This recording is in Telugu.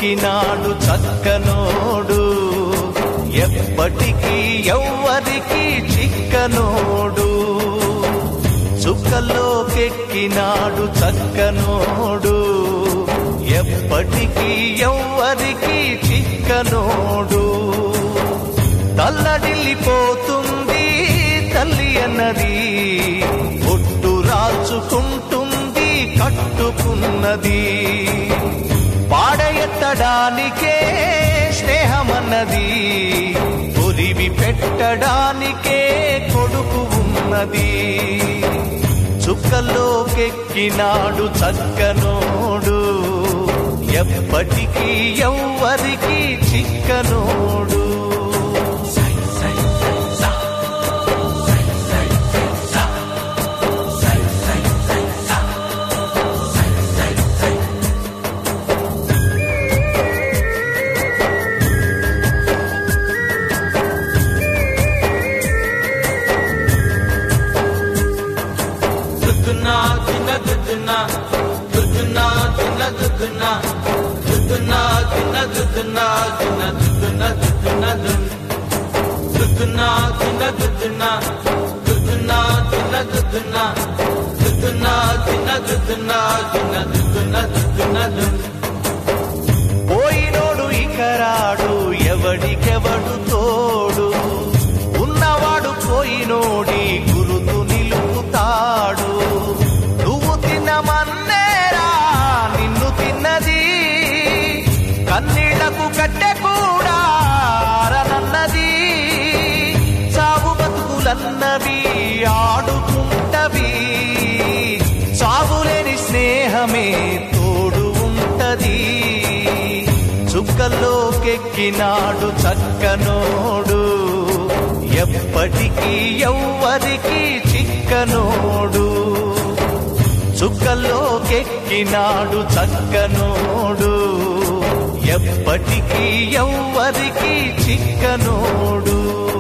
కెక్కినాడు చక్కనోడు ఎప్పటికీ ఎవ్వరికి చిక్కనోడు చుక్కలోకెక్కినాడు చక్కనోడు ఎప్పటికీ ఎవ్వరికి చిక్కనోడు తల్లడిల్లిపోతుంది తల్లి అన్నది ఒట్టు రాచుకుంటుంది కట్టుకున్నది పాడెత్తడానికే స్నేహమన్నది పొరివి పెట్టడానికే కొడుకు ఉన్నది చుక్కలోకెక్కినాడు చక్కనోడు ఎప్పటికీ ఎవ్వరికి చిక్కనోడు దుద్దునా తిన్న దుద్దునా దుద్దునా తిన్న దుద్దునా దుద్దునా తిన్న దుద్దునా తిన్న దుద్దునా దుద్దునా దుద్దునా తిన్న దుద్దునా దుద్దునా తిన్న దుద్దునా దుద్దునా తిన్న దుద్దునా తిన్న దుద్దునా దుద్దునా పోయినోడు ఇకరాడు ఎవడికెవడు తోడు ఉన్నవాడు పోయినోడి గురుతు నిలుపుతాడు నువ్వు తిన్నమన్నేరా నిన్ను తిన్నది కన్నీళ్లకు కట్టె కూడా ఆరనన్నది సాగు బతుకులన్నవి ఆడుకుంటవి సాగులేని స్నేహమే తోడు ఉంటది చుక్కల్లోకెక్కినాడు చక్కనోడు ఎప్పటికీ ఎవ్వరికి చిక్కనోడు చుక్కల్లోకెక్కినాడు చక్కనోడు ఎప్పటికీ ఎవ్వరికి చిక్కనోడు